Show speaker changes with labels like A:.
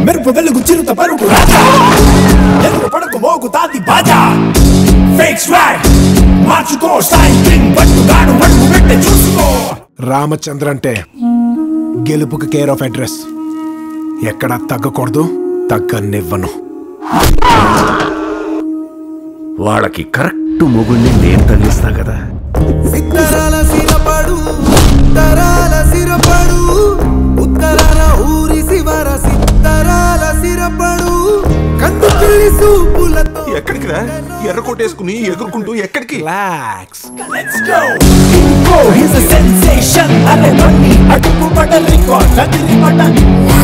A: మెరుపు వెలుగు చిరుత పరుగు రాజా ఎదురు పడకు మోగు తాది బాజా ఫేక్ స్వాగ్ మార్చుకో స్టైల్ కింగ్ పట్టుగాడు అడుగు పెట్టే చూసుకో
B: రామచంద్ర అంటే గెలుపుకి కేర్ ఆఫ్ అడ్రస్ ఎక్కడా తగ్గకూడదు తగ్గనివ్వను
C: వాళ్ళకి కరెక్ట్ మొగుడిని నేను తగిలిస్తా కదా
D: సిత్తరాల సిరపడు ఉత్తరాల సిరపడు ఉత్తరాల ఊరి శివర సిత్తరాల సిరపడు కందు పిల్లి సూపులతో
E: ఎక్కడికి రా ఎర్ర కొట్టేసుకుని ఎగురుకుంటూ ఎక్కడికి
B: relax
A: Let's go! Go! He's a sensation! అరే బన్నీ అడుగు పడ రికార్డ్ అదిరి పడ